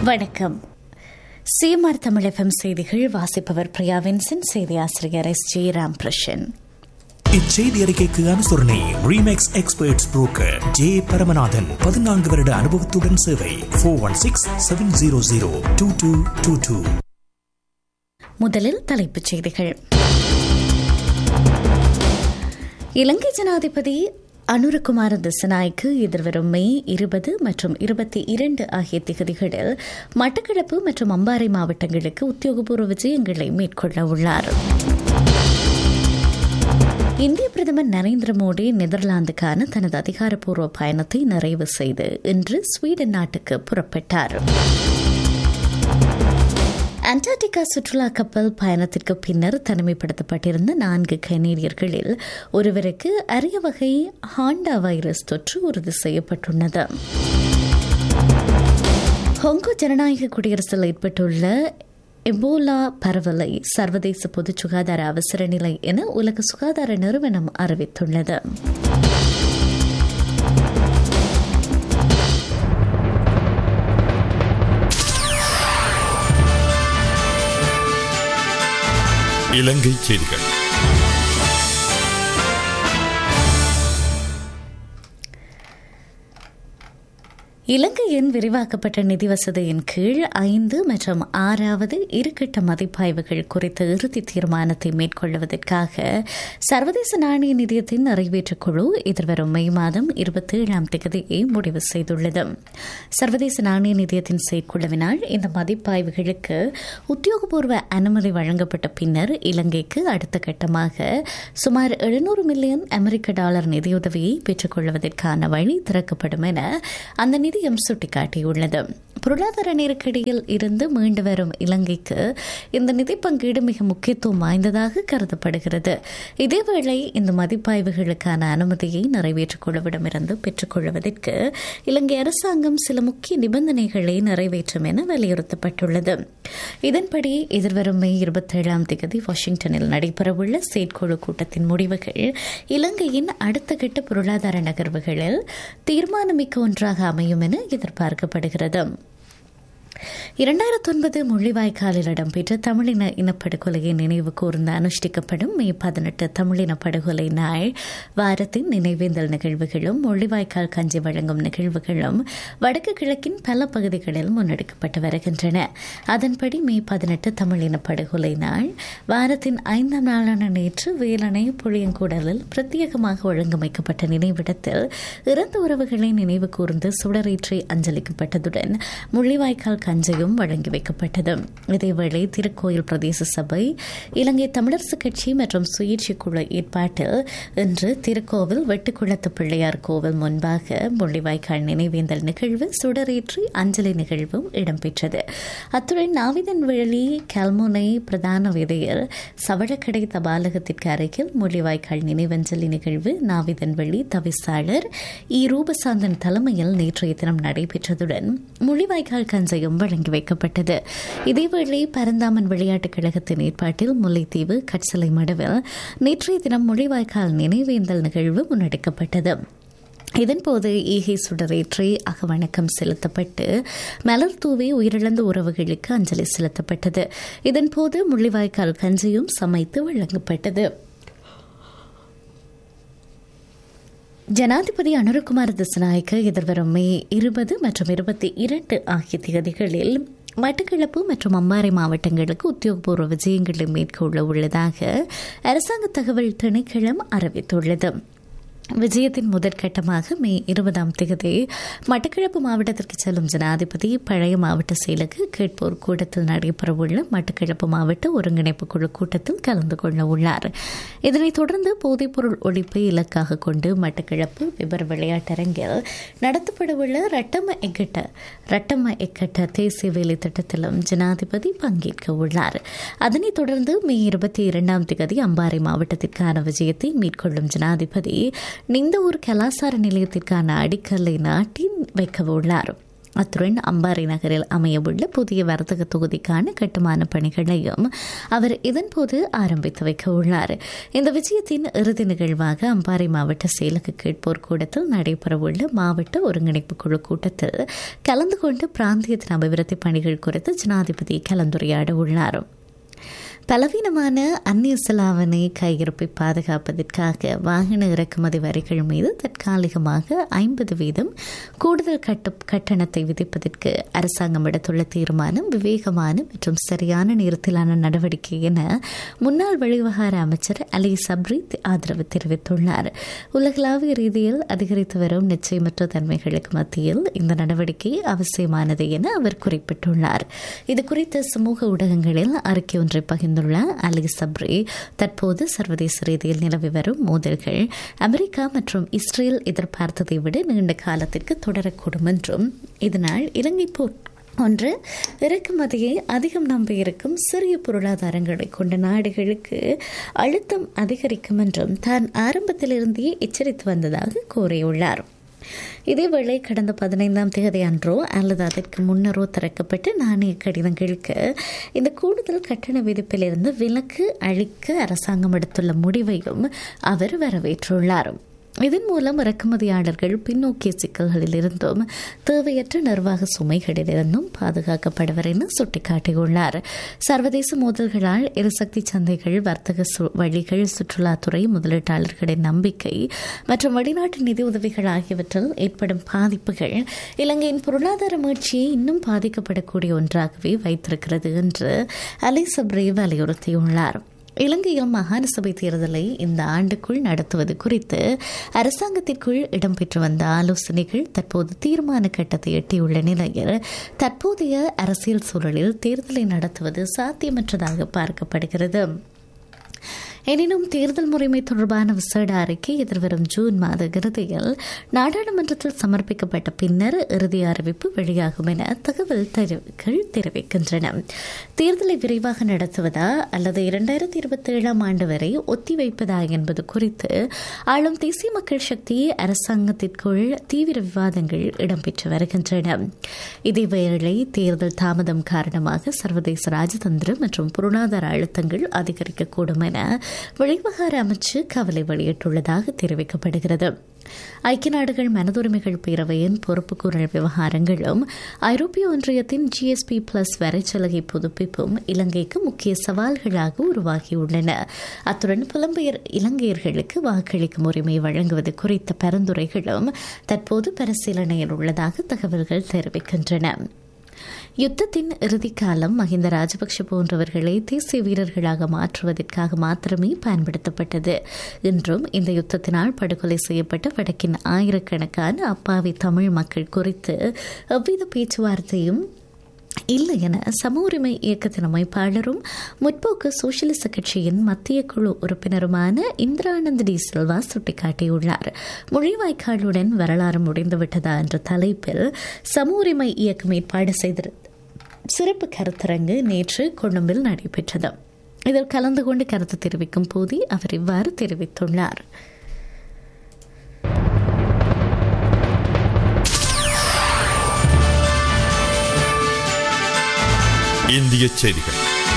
வணக்கம் CMR Tamil FM செய்திகள் வாசிப்பவர் பிரியா வின்சன் செய்தி ஆசிரியர் எஸ் ஜி ராம்பிரஷன் இச்செய்தி அறிக்கைக்கு அனுசரணை Remax experts broker J Paramanathan பதினான்கு வருட அனுபவத்துடன் சேவை four one six seven zero zero two two two two முதலில் தலைப்புச் செய்திகள் இலங்கை ஜனாதிபதி அனுரகுமார திசநாய்க்கு எதிர்வரும் மே இருபது மற்றும் இருபத்தி இரண்டு ஆகிய திகதிகளில் மட்டக்களப்பு மற்றும் அம்பாறை மாவட்டங்களுக்கு உத்தியோகபூர்வ விஜயங்களை மேற்கொள்ள உள்ளார் இந்திய பிரதமர் நரேந்திர மோடி நெதர்லாந்துக்கான தனது அதிகாரப்பூர்வ பயணத்தை நிறைவு செய்து இன்று ஸ்வீடன் நாட்டுக்கு புறப்பட்டார் அண்டார்டிகா சுற்றுலா கப்பல் பயணத்திற்கு பின்னர் தனிமைப்படுத்தப்பட்டிருந்த நான்கு கனேடியர்களில் ஒருவருக்கு அரிய வகை ஹாண்டா வைரஸ் தொற்று உறுதி செய்யப்பட்டுள்ளது ஹொங்கோ ஜனநாயக குடியரசில் ஏற்பட்டுள்ள எபோலா பரவலை சர்வதேச பொது சுகாதார அவசர நிலை என உலக சுகாதார நிறுவனம் அறிவித்துள்ளது இலங்கை செய்திகள் இலங்கையின் விரிவாக்கப்பட்ட நிதி வசதியின் கீழ் ஐந்து மற்றும் ஆறாவது இருக்கட்ட மதிப்பாய்வுகள் குறித்த இறுதி தீர்மானத்தை மேற்கொள்வதற்காக சர்வதேச நாணய நிதியத்தின் நிறைவேற்றுக் குழு எதிர்வரும் மே மாதம் இருபத்தி ஏழாம் தேதியை முடிவு செய்துள்ளது சர்வதேச நாணய நிதியத்தின் செயற்குழுவினால் இந்த மதிப்பாய்வுகளுக்கு உத்தியோகபூர்வ அனுமதி வழங்கப்பட்ட பின்னர் இலங்கைக்கு அடுத்த கட்டமாக சுமார் எழுநூறு மில்லியன் அமெரிக்க டாலர் நிதியுதவியை பெற்றுக் கொள்வதற்கான வழி திறக்கப்படும் என அந்த நிதியம் சுட்டிக்காட்டியுள்ளது பொருளாதார நெருக்கடியில் இருந்து மீண்டு வரும் இலங்கைக்கு இந்த நிதி பங்கீடு மிக முக்கியத்துவம் வாய்ந்ததாக கருதப்படுகிறது இதேவேளை இந்த மதிப்பாய்வுகளுக்கான அனுமதியை நிறைவேற்றுக் குழுவிடமிருந்து பெற்றுக்கொள்வதற்கு இலங்கை அரசாங்கம் சில முக்கிய நிபந்தனைகளை நிறைவேற்றும் என வலியுறுத்தப்பட்டுள்ளது இதன்படி எதிர்வரும் மே இருபத்தேழாம் தேதி வாஷிங்டனில் நடைபெறவுள்ள செயற்குழு கூட்டத்தின் முடிவுகள் இலங்கையின் அடுத்த கட்ட பொருளாதார நகர்வுகளில் தீர்மானமிக்க ஒன்றாக அமையும் என எதிர்பார்க்கப்படுகிறது இரண்டாயிரத்தி ஒன்பது முள்ளிவாய்க்காலில் இடம்பெற்ற தமிழின இனப்படுகொலையை நினைவு கூர்ந்து அனுஷ்டிக்கப்படும் மே பதினெட்டு தமிழின படுகொலை நாள் வாரத்தின் நினைவேந்தல் நிகழ்வுகளும் முள்ளிவாய்க்கால் கஞ்சி வழங்கும் நிகழ்வுகளும் வடக்கு கிழக்கின் பல பகுதிகளில் முன்னெடுக்கப்பட்டு வருகின்றன அதன்படி மே பதினெட்டு தமிழின படுகொலை நாள் வாரத்தின் ஐந்தாம் நாளான நேற்று வேலனை புளியங்கூடலில் பிரத்யேகமாக ஒழுங்கமைக்கப்பட்ட நினைவிடத்தில் இறந்த உறவுகளை நினைவு கூர்ந்து சுடரேற்றி அஞ்சலிக்கப்பட்டதுடன் முள்ளிவாய்க்கால் கஞ்சையும் வழங்கி வைக்கப்பட்டது இதேவேளை திருக்கோயில் பிரதேச சபை இலங்கை தமிழரசு கட்சி மற்றும் சுயேட்சை குழு ஏற்பாட்டில் இன்று திருக்கோவில் வெட்டுக்குளத்து பிள்ளையார் கோவில் முன்பாக முள்ளிவாய்க்கால் நினைவேந்தல் நிகழ்வு சுடரேற்றி அஞ்சலி நிகழ்வும் இடம்பெற்றது அத்துடன் நாவிதன்வெளி கல்முனை பிரதான விதையில் சவழக்கடை தபாலகத்திற்கு அருகில் முள்ளிவாய்க்கால் நினைவஞ்சலி நிகழ்வு நாவிதன்வெளி தவிசாளர் இ ரூபசாந்தன் தலைமையில் நேற்றைய தினம் நடைபெற்றதுடன் முள்ளிவாய்க்கால் கஞ்சையும் வழங்கி வைக்கப்பட்டது இதேவேளை பரந்தாமன் விளையாட்டுக் கழகத்தின் ஏற்பாட்டில் முல்லைத்தீவு கட்சலை மடுவில் நேற்றைய தினம் முள்ளிவாய்க்கால் நினைவேந்தல் நிகழ்வு முன்னெடுக்கப்பட்டது இதன்போது ஈகை சுடரேற்றி அகவணக்கம் செலுத்தப்பட்டு மலர் தூவி உயிரிழந்த உறவுகளுக்கு அஞ்சலி செலுத்தப்பட்டது இதன்போது முள்ளிவாய்க்கால் கஞ்சியும் சமைத்து வழங்கப்பட்டது ஜனாதிபதி அனுரகுமார் திசநாயக்க எதிர்வரும் மே இருபது மற்றும் இருபத்தி இரண்டு ஆகிய தேதிகளில் மட்டக்களப்பு மற்றும் அம்பாறை மாவட்டங்களுக்கு உத்தியோகபூர்வ விஜயங்களை மேற்கொள்ள உள்ளதாக அரசாங்க தகவல் திணைக்களம் அறிவித்துள்ளது விஜயத்தின் முதற்கட்டமாக மே இருபதாம் தேதி மட்டக்களப்பு மாவட்டத்திற்கு செல்லும் ஜனாதிபதி பழைய மாவட்ட செயலுக்கு கேட்போர் கூட்டத்தில் நடைபெறவுள்ள மட்டக்களப்பு மாவட்ட ஒருங்கிணைப்பு குழு கூட்டத்தில் கலந்து கொள்ள உள்ளார் இதனைத் தொடர்ந்து போதைப்பொருள் ஒழிப்பை இலக்காக கொண்டு மட்டக்களப்பு விபர் விளையாட்டரங்கில் நடத்தப்படவுள்ள ரட்டம எக்கட்ட ரட்டம எக்கட்ட தேசிய வேலை திட்டத்திலும் ஜனாதிபதி பங்கேற்க உள்ளார் அதனைத் தொடர்ந்து மே இருபத்தி இரண்டாம் தேதி அம்பாறை மாவட்டத்திற்கான விஜயத்தை மேற்கொள்ளும் ஜனாதிபதி நிந்தவூர் கலாசார நிலையத்திற்கான அடிக்கல்லை நாட்டி வைக்க உள்ளார் அத்துடன் அம்பாறை நகரில் அமையவுள்ள புதிய வர்த்தக தொகுதிக்கான கட்டுமான பணிகளையும் அவர் இதன்போது ஆரம்பித்து வைக்க உள்ளார் இந்த விஜயத்தின் இறுதி நிகழ்வாக அம்பாறை மாவட்ட செயலக கேட்போர் கூடத்தில் நடைபெறவுள்ள மாவட்ட ஒருங்கிணைப்பு குழு கூட்டத்தில் கலந்து கொண்டு பிராந்தியத்தின் அபிவிருத்தி பணிகள் குறித்து ஜனாதிபதி கலந்துரையாட உள்ளார் பலவீனமான அந்நிய செலாவணை கையிருப்பை பாதுகாப்பதற்காக வாகன இறக்குமதி வரிகள் மீது தற்காலிகமாக ஐம்பது வீதம் கூடுதல் கட்டு கட்டணத்தை விதிப்பதற்கு அரசாங்கம் எடுத்துள்ள தீர்மானம் விவேகமான மற்றும் சரியான நேரத்திலான நடவடிக்கை என முன்னாள் வெளிவிவகார அமைச்சர் அலி சப்ரி ஆதரவு தெரிவித்துள்ளார் உலகளாவிய ரீதியில் அதிகரித்து வரும் நிச்சயமற்ற தன்மைகளுக்கு மத்தியில் இந்த நடவடிக்கை அவசியமானது என அவர் குறிப்பிட்டுள்ளார் இதுகுறித்து சமூக ஊடகங்களில் அறிக்கை ஒன்றை பகிர்ந்து பகிர்ந்துள்ள அலி சப்ரி தற்போது சர்வதேச ரீதியில் நிலவி வரும் மோதல்கள் அமெரிக்கா மற்றும் இஸ்ரேல் எதிர்பார்த்ததை விட நீண்ட காலத்திற்கு தொடரக்கூடும் என்றும் இதனால் இலங்கை போர் ஒன்று இறக்குமதியை அதிகம் நம்பியிருக்கும் சிறிய பொருளாதாரங்களை கொண்ட நாடுகளுக்கு அழுத்தம் அதிகரிக்கும் என்றும் தான் ஆரம்பத்திலிருந்தே எச்சரித்து வந்ததாக கூறியுள்ளார் இதேவேளை கடந்த பதினைந்தாம் தேதி அன்றோ அல்லது அதற்கு முன்னரோ திறக்கப்பட்ட நாணய கடிதங்களுக்கு இந்த கூடுதல் கட்டண விதிப்பிலிருந்து விலக்கு அளிக்க அரசாங்கம் எடுத்துள்ள முடிவையும் அவர் வரவேற்றுள்ளார் இதன் மூலம் இறக்குமதியாளர்கள் பின்னோக்கிய சிக்கல்களில் இருந்தும் தேவையற்ற நிர்வாக சுமைகளிலிருந்தும் பாதுகாக்கப்படுவர் என சுட்டிக்காட்டியுள்ளார் சர்வதேச மோதல்களால் எரிசக்தி சந்தைகள் வர்த்தக வழிகள் சுற்றுலாத்துறை முதலீட்டாளர்களின் நம்பிக்கை மற்றும் வெளிநாட்டு நிதி உதவிகள் ஆகியவற்றில் ஏற்படும் பாதிப்புகள் இலங்கையின் பொருளாதார மீழ்ச்சியை இன்னும் பாதிக்கப்படக்கூடிய ஒன்றாகவே வைத்திருக்கிறது என்று அலை சப்ரே வலியுறுத்தியுள்ளார் இலங்கையில் மாகாண சபை தேர்தலை இந்த ஆண்டுக்குள் நடத்துவது குறித்து அரசாங்கத்திற்குள் இடம்பெற்று வந்த ஆலோசனைகள் தற்போது தீர்மான கட்டத்தை எட்டியுள்ள நிலையில் தற்போதைய அரசியல் சூழலில் தேர்தலை நடத்துவது சாத்தியமற்றதாக பார்க்கப்படுகிறது எனினும் தேர்தல் முறைமை தொடர்பான விசேட அறிக்கை எதிர்வரும் ஜூன் மாத இறுதியில் நாடாளுமன்றத்தில் சமர்ப்பிக்கப்பட்ட பின்னர் இறுதி அறிவிப்பு வெளியாகும் என தகவல் தெரிவுகள் தெரிவிக்கின்றன தேர்தலை விரைவாக நடத்துவதா அல்லது இரண்டாயிரத்தி இருபத்தி ஏழாம் ஆண்டு வரை ஒத்திவைப்பதா என்பது குறித்து ஆளும் தேசிய மக்கள் சக்தி அரசாங்கத்திற்குள் தீவிர விவாதங்கள் இடம்பெற்று வருகின்றன இதேவேளை தேர்தல் தாமதம் காரணமாக சர்வதேச ராஜதந்திர மற்றும் பொருளாதார அழுத்தங்கள் அதிகரிக்கக்கூடும் என வெளிவிவகார அமைச்சு கவலை வெளியிட்டுள்ளதாக தெரிவிக்கப்படுகிறது ஐக்கிய நாடுகள் மனதுரிமைகள் பேரவையின் பொறுப்புக்கூறல் விவகாரங்களும் ஐரோப்பிய ஒன்றியத்தின் ஜிஎஸ்பி பிளஸ் வரைச்சலுகை புதுப்பிப்பும் இலங்கைக்கு முக்கிய சவால்களாக உருவாகியுள்ளன அத்துடன் புலம்பெயர் இலங்கையர்களுக்கு வாக்களிக்கும் உரிமை வழங்குவது குறித்த பரிந்துரைகளும் தற்போது பரிசீலனையில் உள்ளதாக தகவல்கள் தெரிவிக்கின்றன யுத்தத்தின் இறுதிக்காலம் மஹிந்த ராஜபக்ஷ போன்றவர்களை தேசிய வீரர்களாக மாற்றுவதற்காக மாத்திரமே பயன்படுத்தப்பட்டது என்றும் இந்த யுத்தத்தினால் படுகொலை செய்யப்பட்ட வடக்கின் ஆயிரக்கணக்கான அப்பாவி தமிழ் மக்கள் குறித்து எவ்வித பேச்சுவார்த்தையும் இல்லை என சம உரிமை இயக்கத்தின் அமைப்பாளரும் முற்போக்கு சோசியலிச கட்சியின் மத்திய குழு உறுப்பினருமான இந்திரானந்த் டி சில்வா சுட்டிக்காட்டியுள்ளார் மொழிவாய்க்காலுடன் வரலாறு முடிந்துவிட்டதா என்ற தலைப்பில் சம உரிமை இயக்கம் ஏற்பாடு செய்திருந்த சிறப்பு கருத்தரங்கு நேற்று கொழும்பில் நடைபெற்றது இதில் கலந்து கொண்டு கருத்து தெரிவிக்கும் போதே அவர் இவ்வாறு தெரிவித்துள்ளார் இந்திய செய்திகள்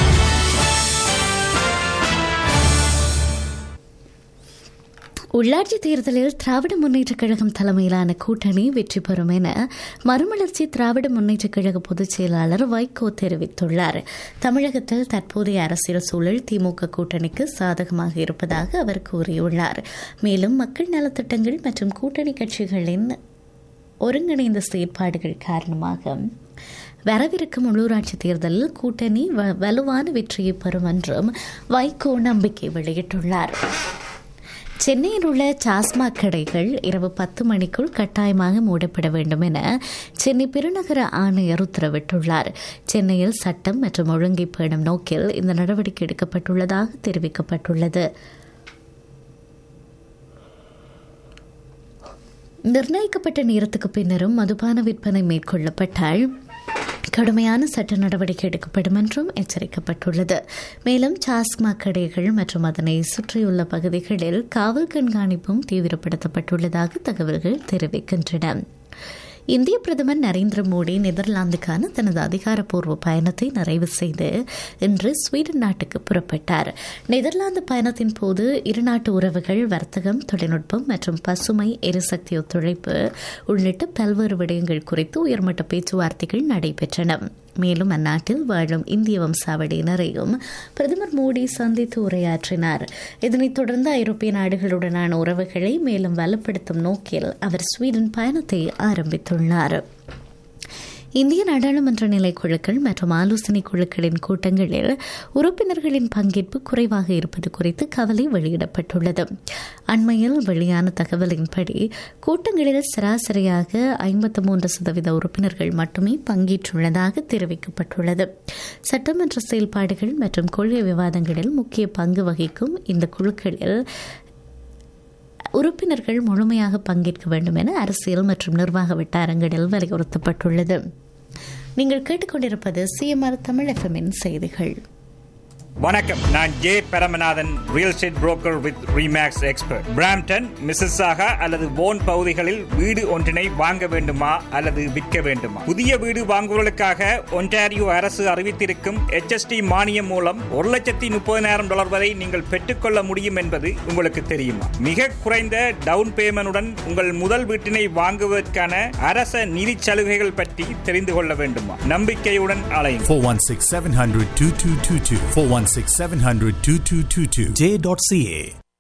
உள்ளாட்சி தேர்தலில் திராவிட முன்னேற்றக் கழகம் தலைமையிலான கூட்டணி வெற்றி பெறும் என மறுமலர்ச்சி திராவிட முன்னேற்றக் கழக பொதுச் செயலாளர் வைகோ தெரிவித்துள்ளார் தமிழகத்தில் தற்போதைய அரசியல் சூழல் திமுக கூட்டணிக்கு சாதகமாக இருப்பதாக அவர் கூறியுள்ளார் மேலும் மக்கள் நலத்திட்டங்கள் மற்றும் கூட்டணி கட்சிகளின் ஒருங்கிணைந்த செயற்பாடுகள் காரணமாக வரவிருக்கும் உள்ளூராட்சி தேர்தலில் கூட்டணி வலுவான வெற்றியை பெறும் என்றும் வைகோ நம்பிக்கை வெளியிட்டுள்ளார் சென்னையில் உள்ள டாஸ்மாக் கடைகள் இரவு பத்து மணிக்குள் கட்டாயமாக மூடப்பட வேண்டும் என சென்னை பெருநகர ஆணையர் உத்தரவிட்டுள்ளார் சென்னையில் சட்டம் மற்றும் ஒழுங்கை பேணும் நோக்கில் இந்த நடவடிக்கை எடுக்கப்பட்டுள்ளதாக தெரிவிக்கப்பட்டுள்ளது நிர்ணயிக்கப்பட்ட நேரத்துக்கு பின்னரும் மதுபான விற்பனை மேற்கொள்ளப்பட்டால் கடுமையான சட்ட நடவடிக்கை எடுக்கப்படும் என்றும் எச்சரிக்கப்பட்டுள்ளது மேலும் டாஸ்மாக் கடைகள் மற்றும் அதனை சுற்றியுள்ள பகுதிகளில் காவல் கண்காணிப்பும் தீவிரப்படுத்தப்பட்டுள்ளதாக தகவல்கள் தெரிவிக்கின்றன இந்திய பிரதமர் நரேந்திர மோடி நெதர்லாந்துக்கான தனது அதிகாரப்பூர்வ பயணத்தை நிறைவு செய்து இன்று ஸ்வீடன் நாட்டுக்கு புறப்பட்டார் நெதர்லாந்து பயணத்தின் போது இருநாட்டு உறவுகள் வர்த்தகம் தொழில்நுட்பம் மற்றும் பசுமை எரிசக்தி ஒத்துழைப்பு உள்ளிட்ட பல்வேறு விடயங்கள் குறித்து உயர்மட்ட பேச்சுவார்த்தைகள் நடைபெற்றன மேலும் அந்நாட்டில் வாழும் இந்திய வம்சாவளியினரையும் பிரதமர் மோடி சந்தித்து உரையாற்றினார் இதனைத் தொடர்ந்து ஐரோப்பிய நாடுகளுடனான உறவுகளை மேலும் வலுப்படுத்தும் நோக்கில் அவர் ஸ்வீடன் பயணத்தை ஆரம்பித்துள்ளார் இந்திய நாடாளுமன்ற நிலைக்குழுக்கள் மற்றும் ஆலோசனை குழுக்களின் கூட்டங்களில் உறுப்பினர்களின் பங்கேற்பு குறைவாக இருப்பது குறித்து கவலை வெளியிடப்பட்டுள்ளது அண்மையில் வெளியான தகவலின்படி கூட்டங்களில் சராசரியாக ஐம்பத்து மூன்று சதவீத உறுப்பினர்கள் மட்டுமே பங்கேற்றுள்ளதாக தெரிவிக்கப்பட்டுள்ளது சட்டமன்ற செயல்பாடுகள் மற்றும் கொள்கை விவாதங்களில் முக்கிய பங்கு வகிக்கும் இந்த குழுக்களில் உறுப்பினர்கள் முழுமையாக பங்கேற்க வேண்டும் என அரசியல் மற்றும் நிர்வாக வட்டாரங்களில் வலியுறுத்தப்பட்டுள்ளது நீங்கள் கேட்டுக்கொண்டிருப்பது சிஎம்ஆர் தமிழ் எஃப்எம்மின் செய்திகள் வணக்கம் நான் J Paramanathan real estate broker with Remax expert Brampton Mississauga அல்லது போன் பகுதிகளில் வீடு ஒன்றினை வாங்க வேண்டுமா அல்லது விற்க வேண்டுமா புதிய வீடு வாங்குவதற்காக ஒன்டாரியோ அரசு அறிவித்திருக்கும் HST மானியம் மூலம் ஒரு லட்சத்தி முப்பதினாயிரம் டாலர் வரை நீங்கள் பெற்றுக்கொள்ள முடியும் என்பது உங்களுக்கு தெரியுமா மிக குறைந்த டவுன் பேமெண்டுடன் உங்கள் முதல் வீட்டினை வாங்குவதற்கான அரச நிதி சலுகைகள் பற்றி தெரிந்து கொள்ள வேண்டுமா நம்பிக்கையுடன் அலையும் 416 700 2222. 416 700 2222. ஜே டாட் சிஏ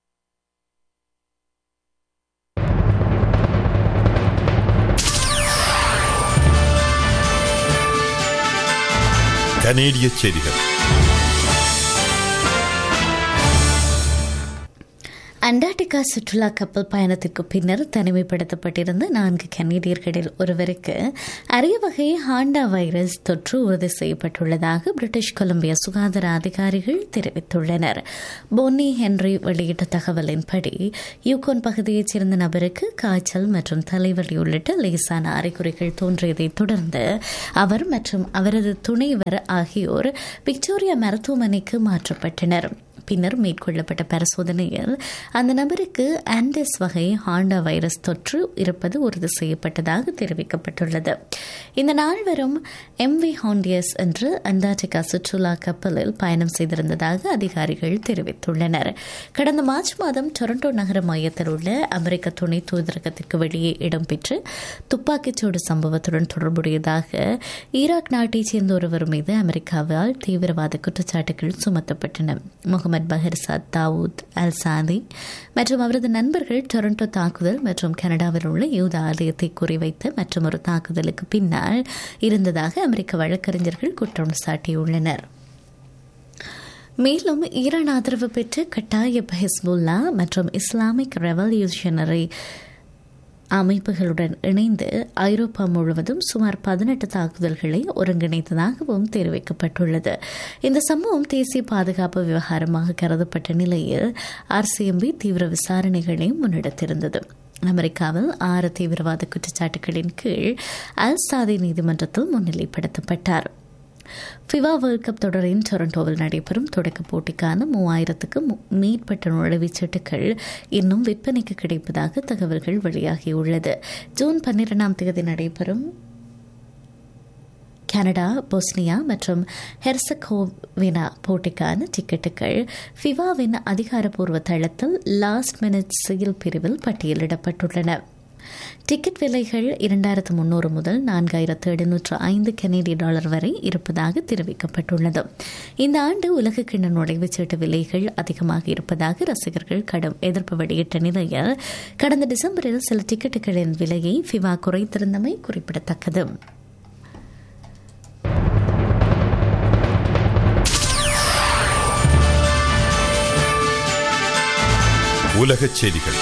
கனேடிய செய்திகள் அண்டார்டிகா சுற்றுலா கப்பல் பயணத்திற்கு பின்னர் தனிமைப்படுத்தப்பட்டிருந்த நான்கு கனேடியர்களில் ஒருவருக்கு அரிய வகை ஹாண்டா வைரஸ் தொற்று உறுதி செய்யப்பட்டுள்ளதாக பிரிட்டிஷ் கொலம்பியா சுகாதார அதிகாரிகள் தெரிவித்துள்ளனர் பொன்னி ஹென்றி வெளியிட்ட தகவலின்படி யூகோன் பகுதியைச் சேர்ந்த நபருக்கு காய்ச்சல் மற்றும் தலைவலி உள்ளிட்ட லேசான அறிகுறிகள் தோன்றியதைத் தொடர்ந்து அவர் மற்றும் அவரது துணைவர் ஆகியோர் விக்டோரியா மருத்துவமனைக்கு மாற்றப்பட்டனர் பின்னர் மேற்கொள்ளப்பட்ட பரிசோதனையில் அந்த நபருக்கு ஆண்டஸ் வகை ஹாண்டா வைரஸ் தொற்று இருப்பது உறுதி செய்யப்பட்டதாக தெரிவிக்கப்பட்டுள்ளது இந்த நால்வரும் எம்வி ஹாண்டியஸ் என்று அண்டார்டிகா சுற்றுலா கப்பலில் பயணம் செய்திருந்ததாக அதிகாரிகள் தெரிவித்துள்ளனர் கடந்த மார்ச் மாதம் டொரண்டோ நகர மையத்தில் உள்ள அமெரிக்க துணை தூதரகத்திற்கு வெளியே இடம்பெற்ற துப்பாக்கிச்சூடு சம்பவத்துடன் தொடர்புடையதாக ஈராக் நாட்டைச் சேர்ந்த ஒருவர் மீது அமெரிக்காவால் தீவிரவாத குற்றச்சாட்டுகள் சுமத்தப்பட்டன முகமது பஹர்சாத் தாவூத் அல் சாதி மற்றும் அவரது நண்பர்கள் டொரண்டோ தாக்குதல் மற்றும் கனடாவில் உள்ள யூத ஆலயத்தை குறிவைத்த மற்றும் ஒரு தாக்குதலுக்கு பின்னால் இருந்ததாக அமெரிக்க வழக்கறிஞர்கள் குற்றம் சாட்டியுள்ளனர் மேலும் ஈரான் ஆதரவு பெற்ற கட்டாய ஹிஸ்புல்லா மற்றும் இஸ்லாமிக் ரெவல்யூஷனரி அமைப்புகளுடன் இணைந்து ஐரோப்பா முழுவதும் சுமார் பதினெட்டு தாக்குதல்களை ஒருங்கிணைத்ததாகவும் தெரிவிக்கப்பட்டுள்ளது இந்த சம்பவம் தேசிய பாதுகாப்பு விவகாரமாக கருதப்பட்ட நிலையில் ஆர்சிஎம்பி தீவிர விசாரணைகளை முன்னெடுத்திருந்தது அமெரிக்காவில் ஆறு தீவிரவாத குற்றச்சாட்டுகளின் கீழ் அல் சாதி நீதிமன்றத்தில் முன்னிலைப்படுத்தப்பட்டார் ஃபிவா வேர்ல்ட் கப் தொடரின் டொரண்டோவில் நடைபெறும் தொடக்க போட்டிக்கான மூவாயிரத்துக்கு மேற்பட்ட நுழைவுச் சீட்டுகள் இன்னும் விற்பனைக்கு கிடைப்பதாக தகவல்கள் வெளியாகியுள்ளது ஜூன் பன்னிரெண்டாம் தேதி நடைபெறும் கனடா பொஸ்னியா மற்றும் ஹெர்சகோவினா போட்டிக்கான டிக்கெட்டுகள் ஃபிவாவின் அதிகாரப்பூர்வ தளத்தில் லாஸ்ட் மினிட் செயல் பிரிவில் பட்டியலிடப்பட்டுள்ளன டிக்கெட் விலைகள் இரண்டாயிரத்து முன்னூறு முதல் நான்காயிரத்து எழுநூற்று ஐந்து கனேடிய டாலர் வரை இருப்பதாக தெரிவிக்கப்பட்டுள்ளது இந்த ஆண்டு உலக கிண்ண நுழைவுச் சீட்டு விலைகள் அதிகமாக இருப்பதாக ரசிகர்கள் கடும் எதிர்ப்பு வெளியிட்ட நிலையில் கடந்த டிசம்பரில் சில டிக்கெட்டுகளின் விலையை ஃபிவா குறைத்திருந்தமை குறிப்பிடத்தக்கது உலகச் செய்திகள்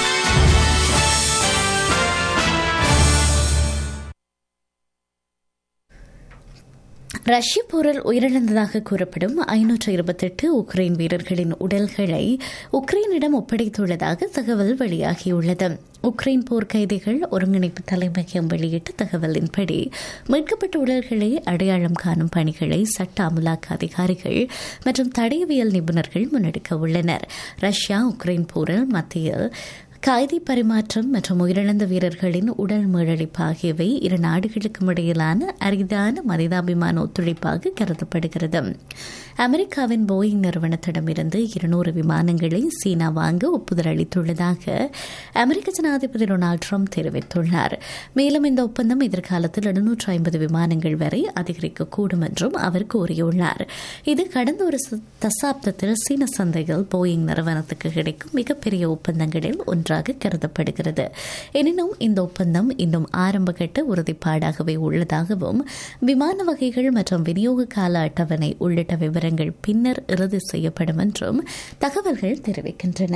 ரஷ்ய போரில் உயிரிழந்ததாக கூறப்படும் ஐநூற்று இருபத்தெட்டு உக்ரைன் வீரர்களின் உடல்களை உக்ரைனிடம் ஒப்படைத்துள்ளதாக தகவல் வெளியாகியுள்ளது உக்ரைன் போர் கைதிகள் ஒருங்கிணைப்பு தலைமையகம் வெளியிட்ட தகவலின்படி மீட்கப்பட்ட உடல்களை அடையாளம் காணும் பணிகளை சட்ட அமலாக்க அதிகாரிகள் மற்றும் தடயவியல் நிபுணர்கள் முன்னெடுக்க உள்ளனர் ரஷ்யா உக்ரைன் போரில் மத்தியில் கைதி பரிமாற்றம் மற்றும் உயிரிழந்த வீரர்களின் உடல் மீளழிப்பு ஆகியவை இரு நாடுகளுக்கும் இடையிலான அரிதான மனிதாபிமான ஒத்துழைப்பாக கருதப்படுகிறது அமெரிக்காவின் போயிங் நிறுவனத்திடமிருந்து இருநூறு விமானங்களை சீனா வாங்க ஒப்புதல் அளித்துள்ளதாக அமெரிக்க ஜனாதிபதி டொனால்டு ட்ரம்ப் தெரிவித்துள்ளார் மேலும் இந்த ஒப்பந்தம் எதிர்காலத்தில் எழுநூற்று ஐம்பது விமானங்கள் வரை அதிகரிக்கக்கூடும் என்றும் அவர் கூறியுள்ளார் இது கடந்த ஒரு ச- தசாப்தத்தில் சீன சந்தையில் போயிங் நிறுவனத்துக்கு கிடைக்கும் மிகப்பெரிய ஒப்பந்தங்களில் ஒன்றாக கருதப்படுகிறது எனினும் இந்த ஒப்பந்தம் இன்னும் ஆரம்பகட்ட உறுதிப்பாடாகவே உள்ளதாகவும் விமான வகைகள் மற்றும் விநியோக கால அட்டவணை உள்ளிட்ட விவரங்கள் பின்னர் இறுதி செய்யப்படும் என்றும் தகவல்கள் தெரிவிக்கின்றன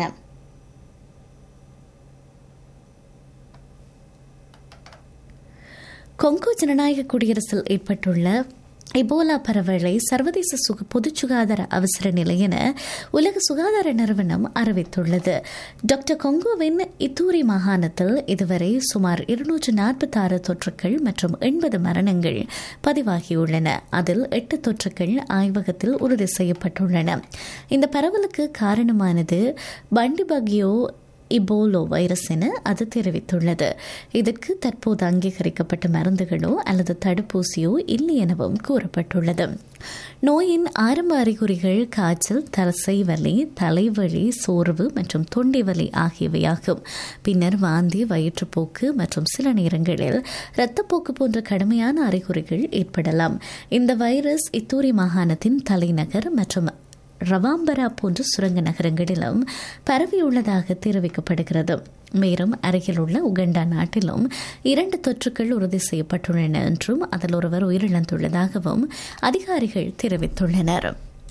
கொங்கோ ஜனநாயக குடியரசில் ஏற்பட்டுள்ள எபோலா பரவலை சர்வதேச சுக பொது சுகாதார அவசர நிலை என உலக சுகாதார நிறுவனம் அறிவித்துள்ளது டாக்டர் கொங்கோவின் இத்தூரி மாகாணத்தில் இதுவரை சுமார் இருநூற்று நாற்பத்தாறு தொற்றுக்கள் மற்றும் எண்பது மரணங்கள் பதிவாகியுள்ளன அதில் எட்டு தொற்றுக்கள் ஆய்வகத்தில் உறுதி செய்யப்பட்டுள்ளன இந்த பரவலுக்கு காரணமானது பண்டிபகியோ இபோலோ வைரஸ் என அது தெரிவித்துள்ளது இதற்கு தற்போது அங்கீகரிக்கப்பட்ட மருந்துகளோ அல்லது தடுப்பூசியோ இல்லை எனவும் கூறப்பட்டுள்ளது நோயின் ஆரம்ப அறிகுறிகள் காய்ச்சல் தசை வலி தலைவலி சோர்வு மற்றும் தொண்டை வலி ஆகியவையாகும் பின்னர் வாந்தி வயிற்றுப்போக்கு மற்றும் சில நேரங்களில் இரத்தப்போக்கு போன்ற கடுமையான அறிகுறிகள் ஏற்படலாம் இந்த வைரஸ் இத்தூரி மாகாணத்தின் தலைநகர் மற்றும் ரவாம்பரா போன்ற சுரங்க நகரங்களிலும் பரவியுள்ளதாக தெரிவிக்கப்படுகிறது மேலும் அருகில் உள்ள உகண்டா நாட்டிலும் இரண்டு தொற்றுக்கள் உறுதி செய்யப்பட்டுள்ளன என்றும் அதில் ஒருவர் உயிரிழந்துள்ளதாகவும் அதிகாரிகள் தெரிவித்துள்ளனர்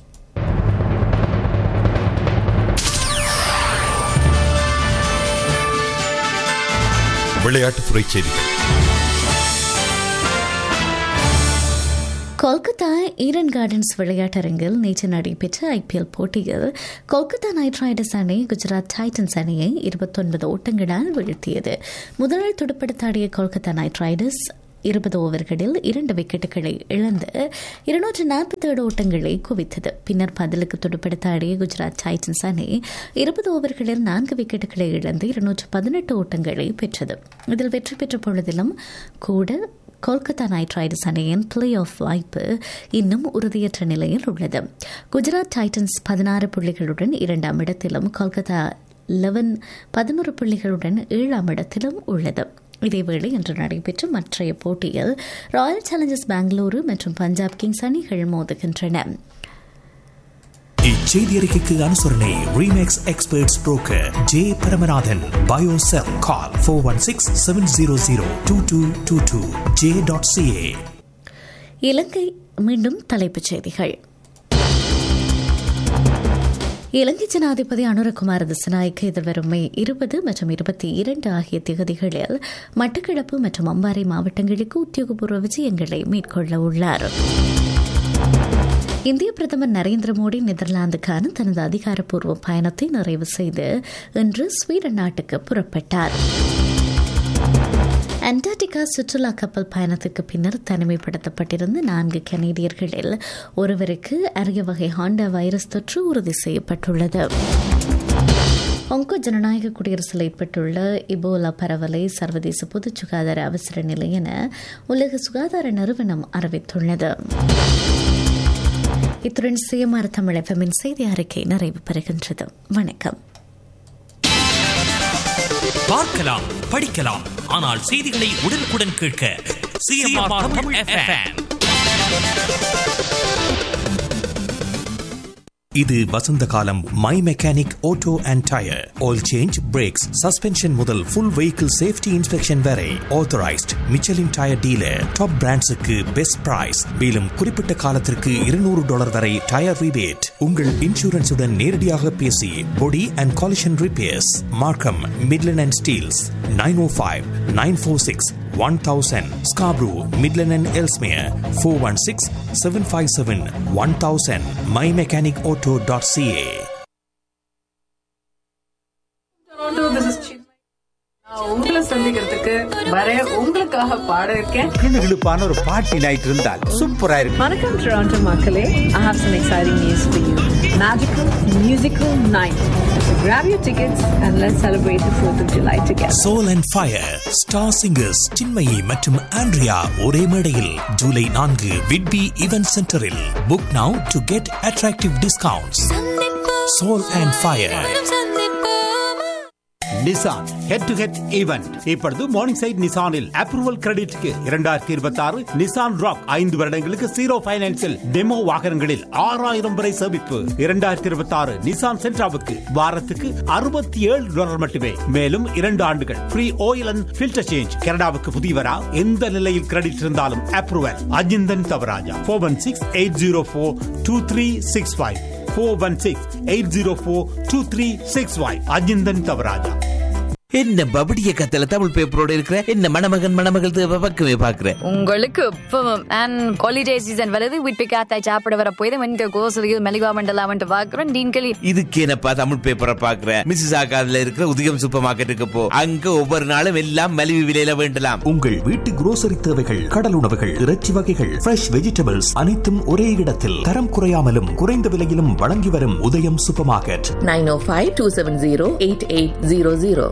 விளையாட்டுத்துறை செய்திகள் கொல்கத்தா ஈடன் கார்டன்ஸ் விளையாட்டரங்கில் நேற்று நடைபெற்ற ஐபிஎல் போட்டியில் கொல்கத்தா நைட் ரைடர்ஸ் அணி குஜராத் டைட்டன்ஸ் அணியை இருபத்தொன்பது ஓட்டங்களால் வீழ்த்தியது முதலில் துடுப்படுத்தாடிய கொல்கத்தா நைட் ரைடர்ஸ் இருபது ஓவர்களில் இரண்டு விக்கெட்டுகளை இழந்து இருநூற்று நாற்பத்தேழு ஓட்டங்களை குவித்தது பின்னர் பதிலுக்கு துடுப்படுத்தாடிய குஜராத் டைட்டன்ஸ் அணி இருபது ஓவர்களில் நான்கு விக்கெட்டுகளை இழந்து இருநூற்று பதினெட்டு ஓட்டங்களை பெற்றது இதில் வெற்றி பெற்ற பொழுதிலும் கூட கொல்கத்தா நைட் ரைடர்ஸ் அணியின் பிளே ஆஃப் வாய்ப்பு இன்னும் உறுதியற்ற நிலையில் உள்ளது குஜராத் டைட்டன்ஸ் பதினாறு புள்ளிகளுடன் இரண்டாம் இடத்திலும் கொல்கத்தா லெவன் பதினோரு புள்ளிகளுடன் ஏழாம் இடத்திலும் உள்ளது இதேவேளை இன்று நடைபெற்ற மற்றைய போட்டியில் ராயல் சேலஞ்சர்ஸ் பெங்களூரு மற்றும் பஞ்சாப் கிங்ஸ் அணிகள் மோதுகின்றன இச்செய்தி அறிக்கைக்கு அனுசரணை Remax experts broker J Paramanathan பயோசெல் call four one six seven zero zero two two two two J dot CA Ilangai மீண்டும் தலைப்புச் செய்திகள் இலங்கை ஜனாதிபதி அனுரகுமார் திசநாயக்க எதிர்வரும் மே இருபது மற்றும் இருபத்தி இரண்டு ஆகிய திகதிகளில் மட்டக்களப்பு மற்றும் அம்பாறை மாவட்டங்களுக்கு உத்தியோகபூர்வ விஜயங்களை மேற்கொள்ள உள்ளார் இந்திய பிரதமர் நரேந்திர மோடி நெதர்லாந்துக்கான தனது அதிகாரப்பூர்வ பயணத்தை நிறைவு செய்து இன்று ஸ்வீடன் நாட்டுக்கு புறப்பட்டார் அண்டார்டிகா சுற்றுலா கப்பல் பயணத்திற்கு பின்னர் தனிமைப்படுத்தப்பட்டிருந்த நான்கு கனேடியர்களில் ஒருவருக்கு அரிய வகை ஹாண்டா வைரஸ் தொற்று உறுதி செய்யப்பட்டுள்ளது ஒங்கோ ஜனநாயக குடியரசில் ஏற்பட்டுள்ள இபோலா பரவலை சர்வதேச பொது சுகாதார அவசர நிலை என உலக சுகாதார நிறுவனம் அறிவித்துள்ளது இத்துடன் சுயமார தமிழ் எஃப்எம்மின் செய்தி அறிக்கை நிறைவு பெறுகின்றது வணக்கம் பார்க்கலாம் படிக்கலாம் ஆனால் செய்திகளை உடனுக்குடன் கேட்க சிஎம்ஆர் தமிழ் எஃப்எம் இது Vasantha Kaalam my mechanic auto and tyre oil change brakes suspension முதல் ஃபுல் வெஹிக்கிள் சேஃப்டி இன்ஸ்பெக்ஷன் வரை authorised Michelin tyre dealer top பிராண்ட்ஸுக்கு பெஸ்ட் பிரைஸ் மேலும் குறிப்பிட்ட காலத்திற்கு இருநூறு டாலர் வரை டயர் ரிபேட் உங்கள் இன்சூரன்ஸுடன் நேரடியாக பேசி body and collision repairs Markham Midland and Steeles nine O five nine four six one thousand Scarborough Midland and Ellesmere four one six seven five seven one thousand my mechanic auto dot CA Toronto, this is Chinmay. நான் உங்களை சந்திக்கிறதுக்கு வர உங்களுக்காக உங்களுக்காக பாட இருக்கேன் கிளுகிளுப்பான ஒரு பாட்டி நைட் இருந்தால் சூப்பரா இருக்கும் வணக்கம் டொராண்டோ மக்களே I have some exciting news for you. Magical musical night. So grab your tickets and let's celebrate the 4th of July together. Soul and fire star singers Chinmayi மற்றும் ஆண்ட்ரியா ஒரே மேடையில் ஜூலை நான்கு Whitby event சென்டரில் book now to get attractive discounts soul and fire Nissan head to head event இப்பொழுது Morningside நிசானில் approval கிரெடிட்க்கு இரண்டாயிரத்தி இருபத்தி ஆறு நிசான் ராக் ஐந்து வருடங்களுக்கு ஜீரோ பைனான்சில் டெமோ வாகனங்களில் ஆறாயிரம் வரை சேமிப்பு இரண்டாயிரத்தி இருபத்தி ஆறு நிசான் சென்ட்ராவுக்கு வாரத்துக்கு அறுபத்தி ஏழு டாலர் மட்டுமே மேலும் இரண்டு ஆண்டுகள் free oil and filter change கனடாவுக்கு புதியவரா எந்த நிலையில் கிரெடிட் இருந்தாலும் approval Ajinthan Thavaraja four one six eight zero four two three six five four one six eight zero four two three six five Ajinthan Thavaraja என்ன பபடிய கத்தல தமிழ் பேப்பரோட இருக்கிற என்ன மணமகன் மணமகள் தேவை பக்கமே பாக்குற உங்களுக்கு இப்பவும் அண்ட் ஹாலிடே சீசன் வருது வீட்டு காத்தாய் சாப்பிட வர போய் வந்து கோசலியில் மெலிகா மண்டலாம் வந்து பாக்குறோம் டீன்களி இதுக்கு என்னப்பா தமிழ் பேப்பரை பாக்குற மிஸ்ஸஸ் ஆகாதுல இருக்கிற உதயம் சூப்பர் மார்க்கெட்டுக்கு போ அங்க ஒவ்வொரு நாளும் எல்லாம் மலிவு விலையில வேண்டலாம் உங்கள் வீட்டு குரோசரி தேவைகள் கடல் உணவுகள் இறைச்சி வகைகள் ஃப்ரெஷ் வெஜிடபிள்ஸ் அனைத்தும் ஒரே இடத்தில் தரம் குறையாமலும் குறைந்த விலையிலும் வழங்கி வரும் உதயம் super market 905-270-8800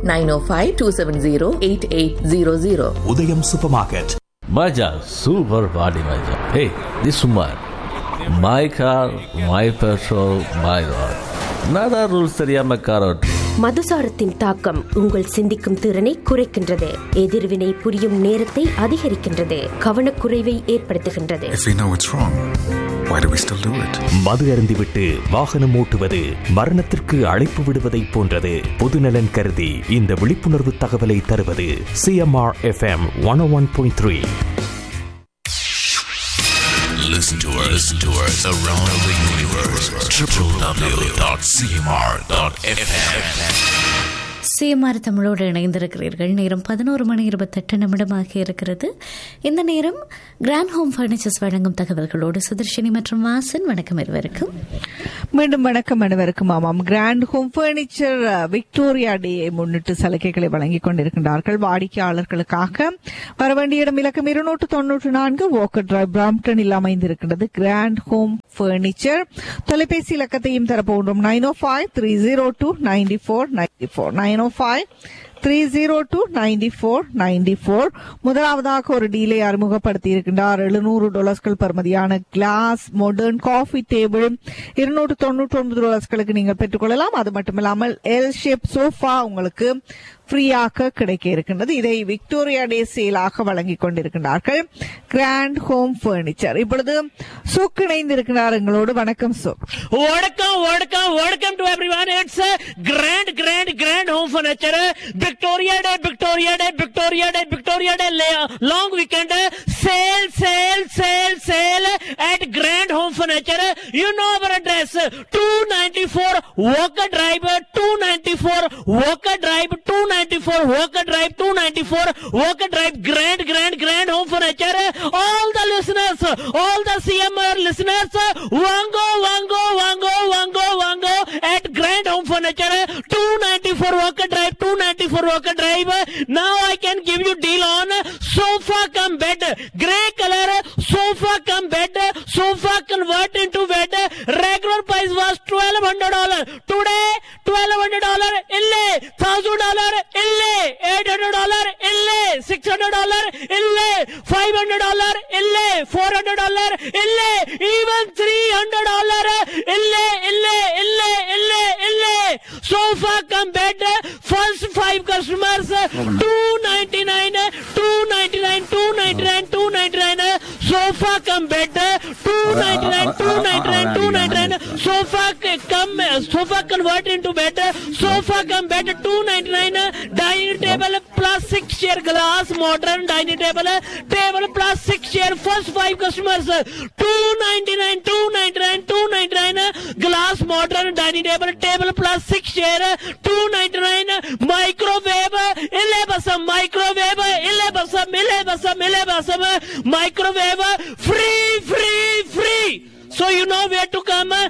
905-270-8800 Udhayam super market Maja, super body Maja. Hey, this woman. My car, my petrol, my road. Nada rules தெரியாம கார் ஓட்டு மதுசாரத்தின் தாக்கம் உங்கள் சிந்திக்கும் திறனை குறைக்கின்றது எதிர்வினை புரியும் நேரத்தை அதிகரிக்கின்றது கவனக்குறைவை ஏற்படுத்துகின்றது If we know it's wrong, why do we still do it? மது அருந்திவிட்டு வாகனம் ஓட்டுவது மரணத்திற்கு அழைப்பு விடுவதைப் போன்றது பொதுநலன் கருதி இந்த விழிப்புணர்வு தகவலை தருவது CMR FM one one point three Listen to us, listen to us around the universe. www.cmr.fm. CMR தமிழோடு இணைந்திருக்கிறீர்கள் நேரம் பதினோரு மணி இருபத்தெட்டு நிமிடமாக இருக்கிறது இந்த நேரம் கிராண்ட் ஹோம் பர்னிச்சர்ஸ் வழங்கும் தகவல்களோடு சுதர்ஷினி மற்றும் வாசன் வணக்கம் இருவருக்கும் மீண்டும் வணக்கம் அனைவருக்கும் ஆமாம் கிராண்ட் ஹோம் பர்னிச்சர் விக்டோரியா டேயை முன்னிட்டு சலுகைகளை வழங்கிக் கொண்டிருக்கின்றார்கள் வாடிக்கையாளர்களுக்காக வர வேண்டிய இடம் இலக்கம் இருநூற்று தொன்னூற்று நான்கு வாக்கர் டிரைவ் பிராம்டனில் அமைந்திருக்கின்றது கிராண்ட் ஹோம் பர்னிச்சர் தொலைபேசி இலக்கத்தையும் தரப்போன்றோம் நைன் ஓ five three zero two ninety four ninety four nine ஓ five three zero two ninety four ninety four முதலாவதாக ஒரு டீலை அறிமுகப்படுத்தி இருக்கின்றார் எழுநூறு டாலர்ஸ்கள் பெறுமதியான கிளாஸ் மாடர்ன் காஃபி டேபிள் இருநூற்று தொண்ணூற்றி ஒன்பது டாலர்ஸ்களுக்கு நீங்கள் பெற்றுக்கொள்ளலாம் அது மட்டுமில்லாமல் எல் ஷேப் சோஃபா உங்களுக்கு ஃப்ரீயாக கிடைக்க இருக்கின்றது இதை விக்டோரியா டே சேலாக வழங்கிக் கொண்டிருக்கின்றார்கள் கிராண்ட் ஹோம் பர்னிச்சர் இப்பொழுது சுக் இணைந்திருக்கிறார் எங்களோடு வணக்கம் சுக் வணக்கம் வணக்கம் வணக்கம் to everyone it's grand grand grand home furniture Victoria day Victoria day Victoria day Victoria day long weekend sale sale sale sale at grand home furniture you know our address 294 Walker Drive 294 Walker Drive 294 Walker Drive 294 Walker Drive Grand Grand Grand Home Furniture all the listeners all the CMR listeners wango wango wango wango wango at Grand Home Furniture 294 Walker Drive 294 Walker Drive now I can give you deal on sofa come bed gray color sofa come bed sofa convert into bed regular price was 1200 dollar today 1200 dollar ille 1000 dollar ille 800 dollar ille 600 dollar ille 500 dollar ille 400 dollar ille even 300 dollar ille ille ille ille ille sofa come bed first five customers 299 299 299 299 sofa come bed 299 299 299 sofa come sofa convert into bed sofa come bed 299 dining table plastic chair glass modern dining table table plastic chair first five customers 299 299 299 glass modern dining table table plastic chair 299 microwave ile basam microwave ile basam ile basam ile basam microwave free free free So you know where to come. uh,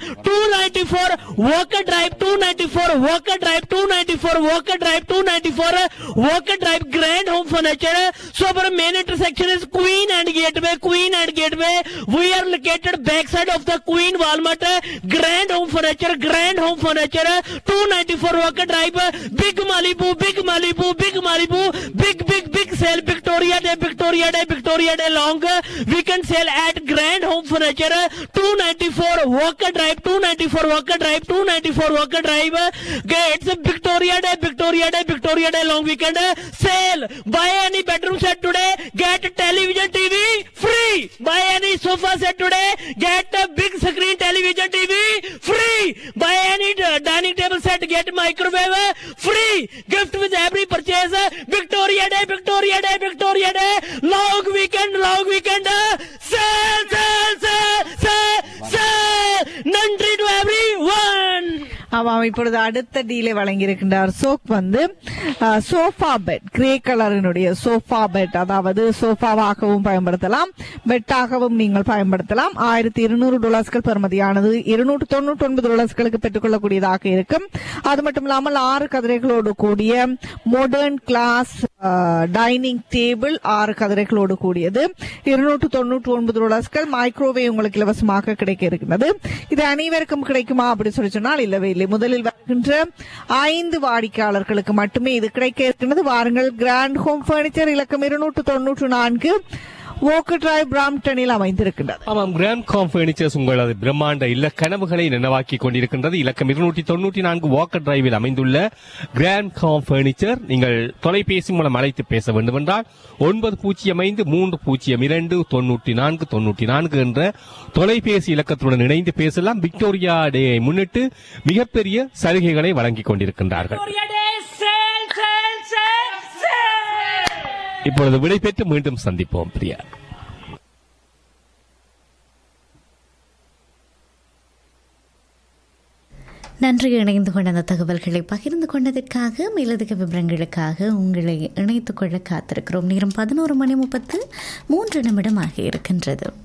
294 Walker Drive, 294 Walker Drive, 294 Walker Drive, 294 uh, Walker Drive, Grand Home Furniture. uh, So our main intersection is Queen and Gateway, Queen and Gateway. We are located backside of the Queen Walmart, uh, Grand Home Furniture, Grand Home Furniture, uh, 294 Walker Drive, uh, Big Malibu, Big Malibu, Big Malibu, big, big, big sale, Victoria Day, Victoria Day, Victoria Day long. uh, We can sell at Grand Home Furniture, uh, 294 Walker Drive, 294 Walker Drive, 294 Walker Drive. uh, Okay, it's a Victoria Day, Victoria Day, Victoria Day long weekend uh, sale. Buy any bedroom set today, get a television TV free. Buy any sofa set today, get a big screen television TV free. Buy any uh, dining table set, get microwave uh, free. Gift with every purchase. uh, Victoria Day, Victoria Day, Victoria Day. Long weekend, long weekend. uh, Sale, sale, sale, sale, sale. நன்றி to everyone ஆமாம் இப்பொழுது அடுத்த டீலை வழங்கியிருக்கின்றார் சோக் வந்து sofa bed grey கலரினுடைய sofa bed அதாவது சோஃபாவாகவும் பயன்படுத்தலாம் பெட்டாகவும் நீங்கள் பயன்படுத்தலாம் ஆயிரத்தி இருநூறு டாலர்ஸ்கள் பெறுமதியானது இருநூற்று தொண்ணூற்றி ஒன்பது டாலர்ஸ்களுக்கு பெற்றுக்கொள்ளக்கூடியதாக இருக்கும் அது மட்டும் இல்லாமல் ஆறு கதிரைகளோடு கூடிய மாடர்ன் கிளாஸ் டைனிங் டேபிள் ஆறு கதிரைகளோடு கூடியது இருநூற்று தொண்ணூற்றி ஒன்பது டாலர்ஸ்கள் மைக்ரோவேவ் உங்களுக்கு இலவசமாக கிடைக்க இருக்கிறது இது அனைவருக்கும் கிடைக்குமா அப்படி சொல்லி சொன்னால் இல்லவே இல்லை முதலில் வருகின்ற ஐந்து வாடிக்கையாளர்களுக்கு மட்டுமே இது கிடைக்க இருக்கின்றது வாருங்கள் கிராண்ட் ஹோம் பர்னிச்சர் இலக்கம் இருநூற்று தொன்னூற்று நான்கு ஓக்கு டிரைவ் பிராம்டனில் அமைந்திருக்கின்றது ஆமாம் கிராண்ட் காம் பர்னிச்சர்ஸ் உங்களது பிரம்மாண்ட இல்ல கனவுகளை நினைவாக்கி கொண்டிருக்கின்றது இலக்கம் இருநூற்றி தொண்ணூற்றி நான்கு வாக்கர் டிரைவில் அமைந்துள்ள கிராண்ட் காம் பர்னிச்சர் நீங்கள் தொலைபேசி மூலம் அழைத்து பேச வேண்டும் என்றால் ஒன்பது பூஜ்ஜியம் ஐந்து மூன்று பூஜ்ஜியம் இரண்டு தொண்ணூற்றி நான்கு தொண்ணூற்றி நான்கு என்ற தொலைபேசி இலக்கத்துடன் இணைந்து பேசலாம் விக்டோரியா டேயை முன்னிட்டு மிகப்பெரிய சலுகைகளை வழங்கிக் கொண்டிருக்கின்றார்கள் இப்பொழுது விடைபெற்று மீண்டும் சந்திப்போம் பிரியா நன்றி இணைந்து கொண்ட அந்த தகவல்களை பகிர்ந்து கொண்டதற்காக மேலதிக விவரங்களுக்காக உங்களை இணைத்துக் கொள்ள காத்திருக்கிறோம் நேரம் பதினோரு மணி முப்பத்து மூன்று நிமிடம் ஆகி இருக்கின்றது